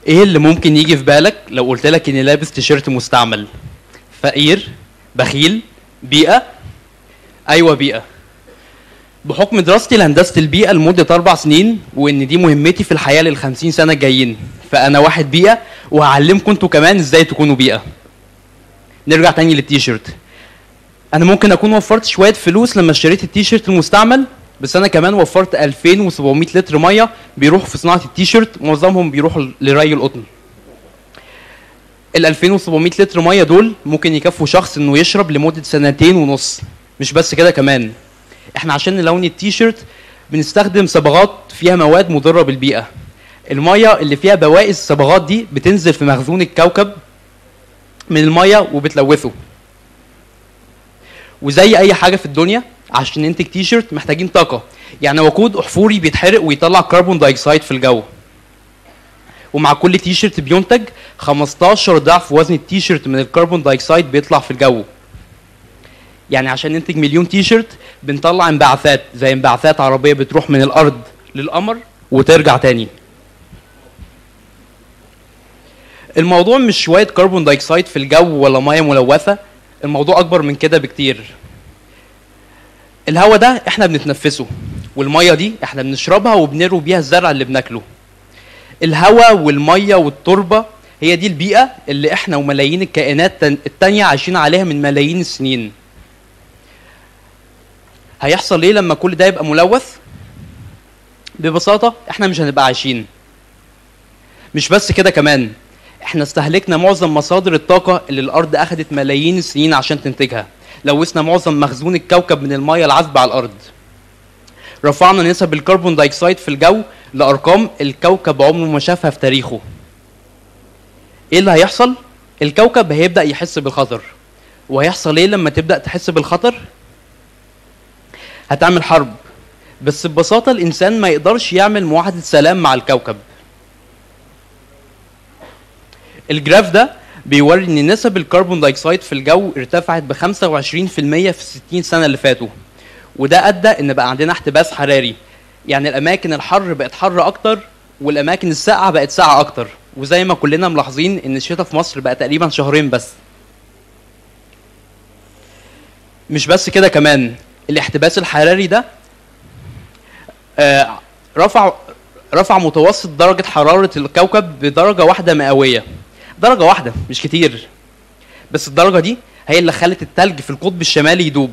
ايه اللي ممكن يجي في بالك لو قلت لك اني لابس تيشيرت مستعمل فقير بخيل بيئه ايوه بيئه بحكم دراستي لهندسه البيئه لمده اربع سنين وان دي مهمتي في الحياه لل 50 سنه الجايين فانا واحد بيئه وهعلمكم انتوا كمان ازاي تكونوا بيئه نرجع تاني للتيشيرت انا ممكن اكون وفرت شويه فلوس لما اشتريت التيشيرت المستعمل بس انا كمان وفرت 2700 لتر ميه بيروحوا في صناعه التيشيرت معظمهم بيروحوا لري القطن ال 2700 لتر ميه دول ممكن يكفوا شخص انه يشرب لمده سنتين ونص مش بس كده كمان احنا عشان نلون التيشيرت بنستخدم صبغات فيها مواد مضره بالبيئه الميه اللي فيها بواقي الصبغات دي بتنزل في مخزون الكوكب من الميه وبتلوثه وزي اي حاجه في الدنيا عشان ننتج تيشيرت محتاجين طاقه يعني وقود احفوري بيتحرق ويطلع كربون دايوكسيد في الجو ومع كل تيشيرت بينتج 15 ضعف وزن التيشيرت من الكربون دايوكسيد بيطلع في الجو يعني عشان ننتج مليون تيشيرت بنطلع انبعاثات زي انبعاثات عربيه بتروح من الارض للقمر وترجع تاني الموضوع مش شويه كربون دايوكسيد في الجو ولا ميه ملوثه الموضوع اكبر من كده بكتير الهواء ده احنا بنتنفسه والميه دي احنا بنشربها وبنروي بيها الزرع اللي بناكله الهواء والميه والتربه هي دي البيئه اللي احنا وملايين الكائنات التانية عايشين عليها من ملايين السنين هيحصل ايه لما كل ده يبقى ملوث ببساطه احنا مش هنبقى عايشين مش بس كده كمان احنا استهلكنا معظم مصادر الطاقه اللي الارض اخذت ملايين السنين عشان تنتجها لوثنا معظم مخزون الكوكب من الميه العذبه على الارض رفعنا نسب الكربون دايوكسيد في الجو لارقام الكوكب عمره ما شافها في تاريخه ايه اللي هيحصل الكوكب هيبدا يحس بالخطر وهيحصل ايه لما تبدا تحس بالخطر هتعمل حرب بس ببساطه الانسان ما يقدرش يعمل معاهده سلام مع الكوكب الجراف ده بيوري ان نسب الكربون دايوكسيد في الجو ارتفعت ب 25% في 60 سنه اللي فاتوا وده ادى ان بقى عندنا احتباس حراري يعني الاماكن الحر بقت حر اكتر والاماكن الساقعه بقت ساقعه اكتر وزي ما كلنا ملاحظين ان الشتاء في مصر بقى تقريبا شهرين بس مش بس كده كمان الاحتباس الحراري ده آه رفع رفع متوسط درجه حراره الكوكب بدرجه واحده مئويه درجه واحده مش كتير بس الدرجه دي هي اللي خلت التلج في القطب الشمالي يدوب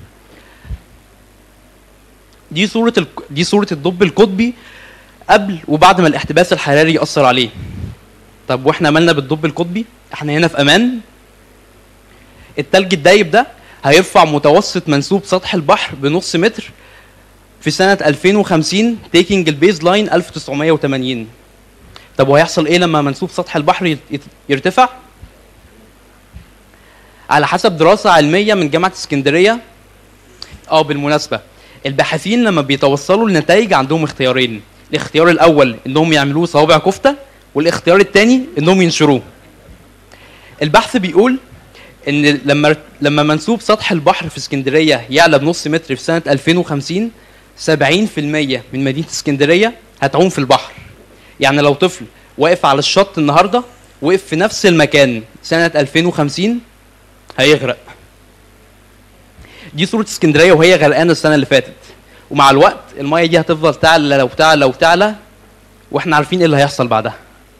دي صوره ال... دي صوره الدب القطبي قبل وبعد ما الاحتباس الحراري ياثر عليه طب واحنا مالنا بالدب القطبي احنا هنا في امان التلج الدايب ده هيرفع متوسط منسوب سطح البحر بنص متر في سنة 2050 تيكينج البيز لاين 1980 طب وهيحصل ايه لما منسوب سطح البحر يرتفع؟ على حسب دراسة علمية من جامعة اسكندرية اه بالمناسبة الباحثين لما بيتوصلوا لنتائج عندهم اختيارين الاختيار الأول انهم يعملوه صوابع كفتة والاختيار الثاني انهم ينشروه البحث بيقول ان لما لما منسوب سطح البحر في اسكندريه يعلى بنص متر في سنه 2050 70% من مدينه اسكندريه هتعوم في البحر يعني لو طفل واقف على الشط النهارده وقف في نفس المكان سنه 2050 هيغرق دي صوره اسكندريه وهي غرقانه السنه اللي فاتت ومع الوقت الميه دي هتفضل تعلى لو تعلى وتعلى واحنا عارفين ايه اللي هيحصل بعدها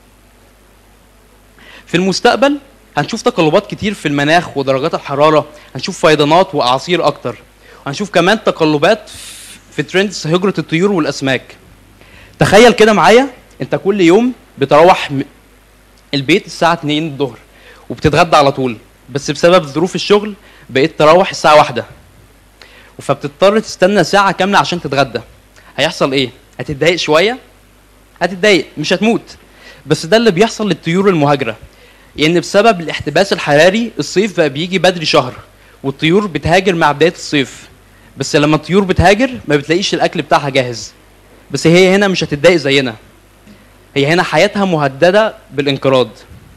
في المستقبل هنشوف تقلبات كتير في المناخ ودرجات الحراره هنشوف فيضانات واعاصير اكتر هنشوف كمان تقلبات في ترندز هجره الطيور والاسماك تخيل كده معايا انت كل يوم بتروح البيت الساعه 2 الظهر وبتتغدى على طول بس بسبب ظروف الشغل بقيت تروح الساعه واحدة فبتضطر تستنى ساعه كامله عشان تتغدى هيحصل ايه هتتضايق شويه هتتضايق مش هتموت بس ده اللي بيحصل للطيور المهاجره لان يعني بسبب الاحتباس الحراري الصيف بقى بيجي بدري شهر والطيور بتهاجر مع بدايه الصيف بس لما الطيور بتهاجر ما بتلاقيش الاكل بتاعها جاهز بس هي هنا مش هتتضايق زينا هي هنا حياتها مهدده بالانقراض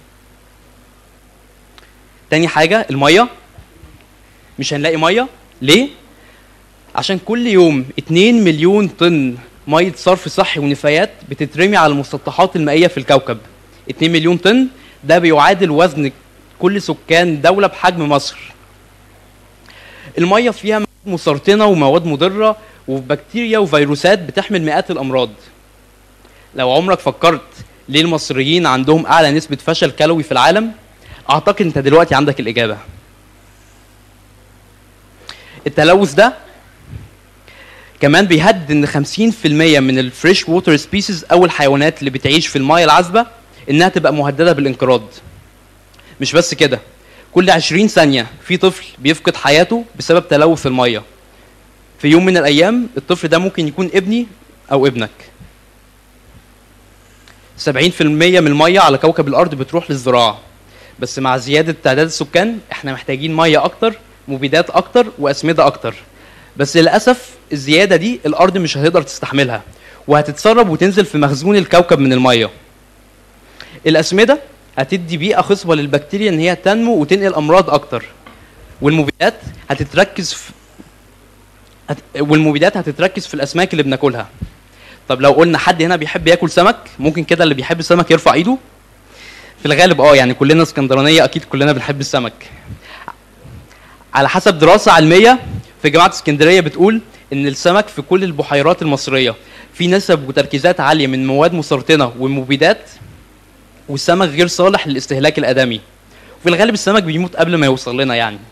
تاني حاجه الميه مش هنلاقي ميه ليه عشان كل يوم 2 مليون طن ميه صرف صحي ونفايات بتترمي على المسطحات المائيه في الكوكب 2 مليون طن ده بيعادل وزن كل سكان دوله بحجم مصر الميه فيها مواد مسرطنه ومواد مضره وبكتيريا وفيروسات بتحمل مئات الامراض لو عمرك فكرت ليه المصريين عندهم اعلى نسبه فشل كلوي في العالم اعتقد انت دلوقتي عندك الاجابه التلوث ده كمان بيهدد ان 50% من الفريش ووتر سبيسيز او الحيوانات اللي بتعيش في المايه العذبه انها تبقى مهدده بالانقراض مش بس كده كل 20 ثانيه في طفل بيفقد حياته بسبب تلوث الميه في يوم من الايام الطفل ده ممكن يكون ابني او ابنك 70% من الميه على كوكب الارض بتروح للزراعه بس مع زياده تعداد السكان احنا محتاجين ميه اكتر مبيدات اكتر واسمده اكتر بس للاسف الزياده دي الارض مش هتقدر تستحملها وهتتسرب وتنزل في مخزون الكوكب من الميه الاسمده هتدي بيئه خصبه للبكتيريا ان هي تنمو وتنقل امراض اكتر والمبيدات هتتركز في هت... والمبيدات هتتركز في الاسماك اللي بناكلها طب لو قلنا حد هنا بيحب ياكل سمك ممكن كده اللي بيحب السمك يرفع ايده في الغالب اه يعني كلنا اسكندرانيه اكيد كلنا بنحب السمك على حسب دراسه علميه في جامعه اسكندريه بتقول ان السمك في كل البحيرات المصريه في نسب وتركيزات عاليه من مواد مسرطنه ومبيدات والسمك غير صالح للاستهلاك الادمي وفي الغالب السمك بيموت قبل ما يوصل لنا يعني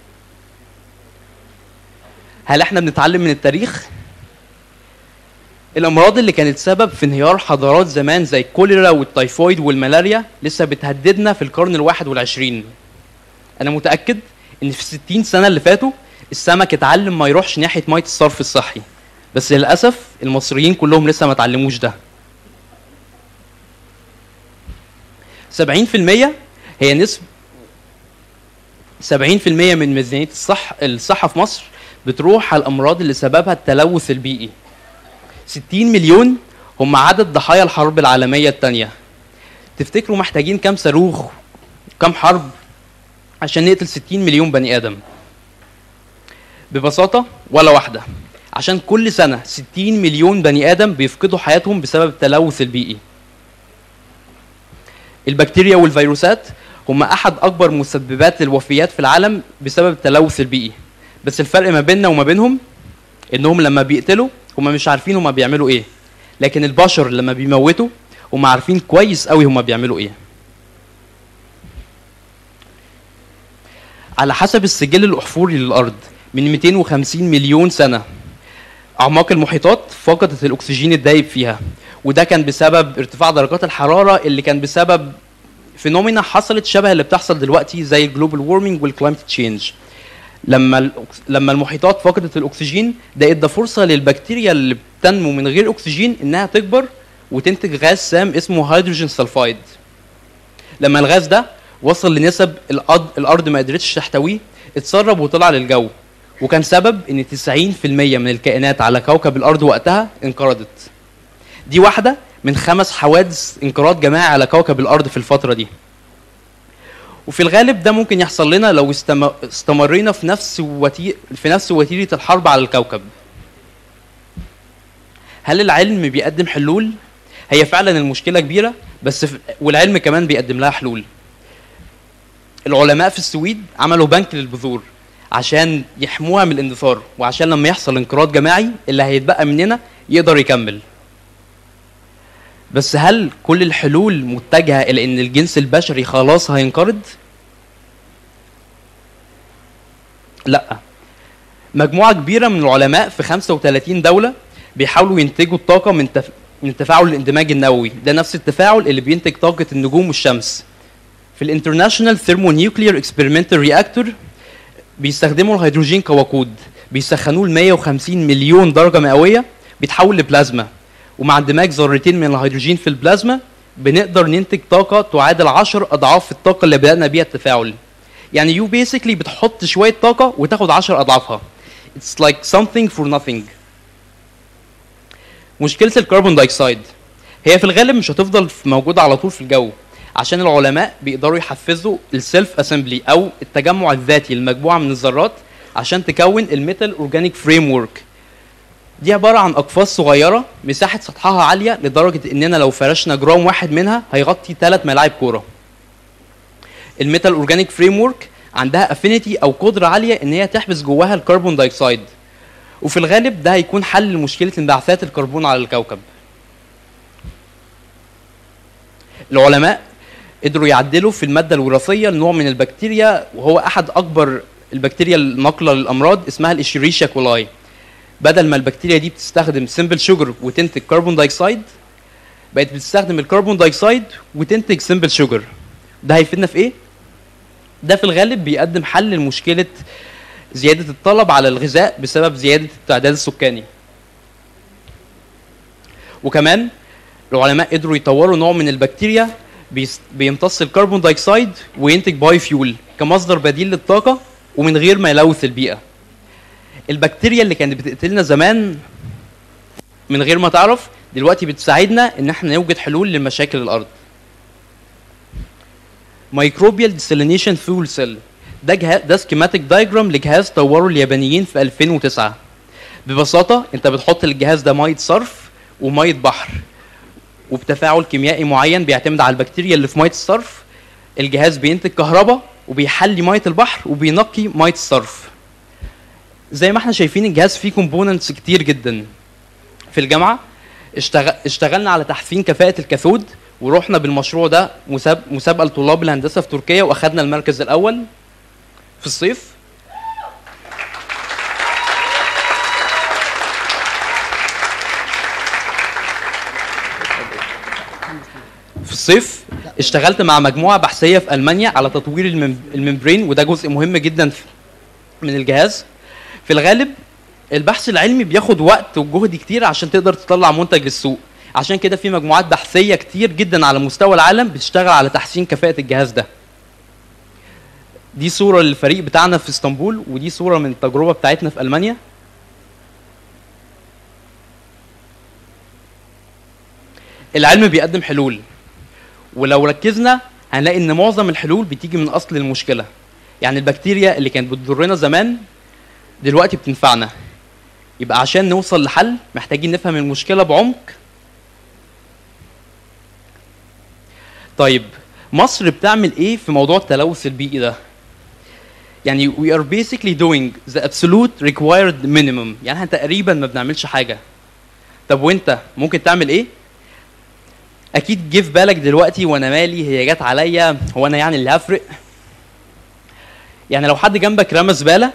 هل احنا بنتعلم من التاريخ الامراض اللي كانت سبب في انهيار حضارات زمان زي الكوليرا والتيفويد والملاريا لسه بتهددنا في القرن الواحد والعشرين انا متاكد ان في 60 سنه اللي فاتوا السمك اتعلم ما يروحش ناحيه ميه الصرف الصحي بس للاسف المصريين كلهم لسه ما اتعلموش ده 70% هي نسبة 70% من ميزانية الصح الصحة في مصر بتروح على الأمراض اللي سببها التلوث البيئي 60 مليون هم عدد ضحايا الحرب العالمية الثانية تفتكروا محتاجين كام صاروخ كام حرب عشان نقتل 60 مليون بني آدم ببساطة ولا واحدة عشان كل سنة 60 مليون بني آدم بيفقدوا حياتهم بسبب التلوث البيئي البكتيريا والفيروسات هم احد اكبر مسببات الوفيات في العالم بسبب التلوث البيئي بس الفرق ما بيننا وما بينهم انهم لما بيقتلوا هم مش عارفين هم بيعملوا ايه لكن البشر لما بيموتوا هم عارفين كويس قوي هم بيعملوا ايه على حسب السجل الاحفوري للارض من 250 مليون سنه اعماق المحيطات فقدت الاكسجين الدايب فيها وده كان بسبب ارتفاع درجات الحراره اللي كان بسبب فينومينا حصلت شبه اللي بتحصل دلوقتي زي الجلوبال وورمنج والكلايمت تشينج لما لما المحيطات فقدت الاكسجين ده ادى فرصه للبكتيريا اللي بتنمو من غير اكسجين انها تكبر وتنتج غاز سام اسمه هيدروجين سلفايد لما الغاز ده وصل لنسب الأرض, الارض ما قدرتش تحتويه اتسرب وطلع للجو وكان سبب ان 90% من الكائنات على كوكب الارض وقتها انقرضت دي واحده من خمس حوادث انقراض جماعي على كوكب الارض في الفتره دي وفي الغالب ده ممكن يحصل لنا لو استمرينا في نفس وتي... في نفس وتيره الحرب على الكوكب هل العلم بيقدم حلول هي فعلا المشكله كبيره بس في... والعلم كمان بيقدم لها حلول العلماء في السويد عملوا بنك للبذور عشان يحموها من الاندثار وعشان لما يحصل انقراض جماعي اللي هيتبقى مننا يقدر يكمل بس هل كل الحلول متجهه الى ان الجنس البشري خلاص هينقرض لا مجموعه كبيره من العلماء في 35 دوله بيحاولوا ينتجوا الطاقه من تف... من تفاعل الاندماج النووي ده نفس التفاعل اللي بينتج طاقه النجوم والشمس في الانترناشونال ثيرمونيوكلير اكسبيرمنتال رياكتور بيستخدموا الهيدروجين كوقود بيسخنوه ل 150 مليون درجه مئويه بيتحول لبلازما ومع اندماج ذرتين من الهيدروجين في البلازما بنقدر ننتج طاقه تعادل 10 اضعاف الطاقه اللي بدانا بيها التفاعل يعني يو بيسكلي بتحط شويه طاقه وتاخد 10 اضعافها It's like something for nothing مشكله الكربون دايوكسيد هي في الغالب مش هتفضل موجوده على طول في الجو عشان العلماء بيقدروا يحفزوا السيلف اسمبلي او التجمع الذاتي لمجموعه من الذرات عشان تكون الميتال اورجانيك فريم ورك دي عباره عن اقفاص صغيره مساحه سطحها عاليه لدرجه اننا لو فرشنا جرام واحد منها هيغطي ثلاث ملاعب كوره الميتال اورجانيك فريم ورك عندها افينيتي او قدره عاليه ان هي تحبس جواها الكربون دايوكسيد وفي الغالب ده هيكون حل لمشكله انبعاثات الكربون على الكوكب العلماء قدروا يعدلوا في الماده الوراثيه لنوع من البكتيريا وهو احد اكبر البكتيريا الناقله للامراض اسمها الاشيريشيا كولاي بدل ما البكتيريا دي بتستخدم سمبل شوجر وتنتج كربون دايوكسيد بقت بتستخدم الكربون دايوكسيد وتنتج سمبل شوجر ده هيفيدنا في ايه ده في الغالب بيقدم حل لمشكله زياده الطلب على الغذاء بسبب زياده التعداد السكاني وكمان العلماء قدروا يطوروا نوع من البكتيريا بيس- بيمتص الكربون دايوكسيد وينتج باي فيول كمصدر بديل للطاقه ومن غير ما يلوث البيئه البكتيريا اللي كانت بتقتلنا زمان من غير ما تعرف دلوقتي بتساعدنا ان احنا نوجد حلول لمشاكل الارض مايكروبيال ديسيلينيشن فيول سيل ده جهاز ده سكيماتيك دايجرام لجهاز طوره اليابانيين في 2009 ببساطه انت بتحط الجهاز ده ميه صرف وميه بحر وبتفاعل كيميائي معين بيعتمد على البكتيريا اللي في ميه الصرف الجهاز بينتج كهرباء وبيحلي ميه البحر وبينقي ميه الصرف زي ما احنا شايفين الجهاز فيه كومبوننتس كتير جدا في الجامعه اشتغل اشتغلنا على تحسين كفاءه الكاثود ورحنا بالمشروع ده مساب- مسابقه لطلاب الهندسه في تركيا واخدنا المركز الاول في الصيف في الصيف اشتغلت مع مجموعه بحثيه في المانيا على تطوير المم- الممبرين وده جزء مهم جدا في- من الجهاز في الغالب البحث العلمي بياخد وقت وجهد كتير عشان تقدر تطلع منتج للسوق عشان كده في مجموعات بحثيه كتير جدا على مستوى العالم بتشتغل على تحسين كفاءه الجهاز ده دي صوره للفريق بتاعنا في اسطنبول ودي صوره من التجربه بتاعتنا في المانيا العلم بيقدم حلول ولو ركزنا هنلاقي ان معظم الحلول بتيجي من اصل المشكله يعني البكتيريا اللي كانت بتضرنا زمان دلوقتي بتنفعنا يبقى عشان نوصل لحل محتاجين نفهم المشكله بعمق طيب مصر بتعمل ايه في موضوع التلوث البيئي ده يعني we are basically doing the absolute required minimum يعني احنا تقريبا ما بنعملش حاجه طب وانت ممكن تعمل ايه اكيد جه في بالك دلوقتي وانا مالي هي جت عليا هو انا يعني اللي هفرق يعني لو حد جنبك رمى زباله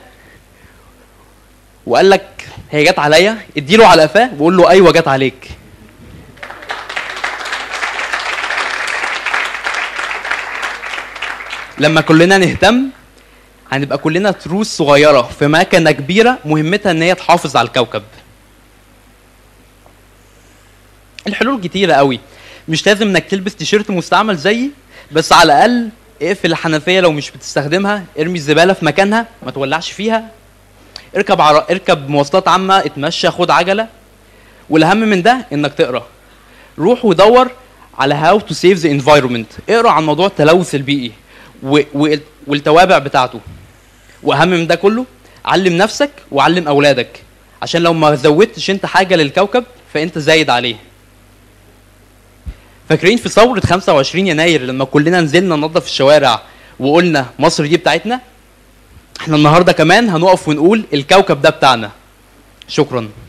وقال لك هي جت عليا اديله على قفاه وقول له ايوه جت عليك لما كلنا نهتم هنبقى كلنا تروس صغيره في مكنه كبيره مهمتها ان هي تحافظ على الكوكب الحلول كتيره قوي مش لازم انك تلبس تيشيرت مستعمل زيي بس على الاقل اقفل الحنفيه لو مش بتستخدمها ارمي الزباله في مكانها ما تولعش فيها اركب عر... اركب مواصلات عامه اتمشى خد عجله والاهم من ده انك تقرا روح ودور على هاو تو سيف ذا انفايرمنت اقرا عن موضوع التلوث البيئي و... و... والتوابع بتاعته واهم من ده كله علم نفسك وعلم اولادك عشان لو ما زودتش انت حاجه للكوكب فانت زايد عليه فاكرين في ثوره 25 يناير لما كلنا نزلنا ننظف الشوارع وقلنا مصر دي بتاعتنا احنا النهارده كمان هنقف ونقول الكوكب ده بتاعنا شكرا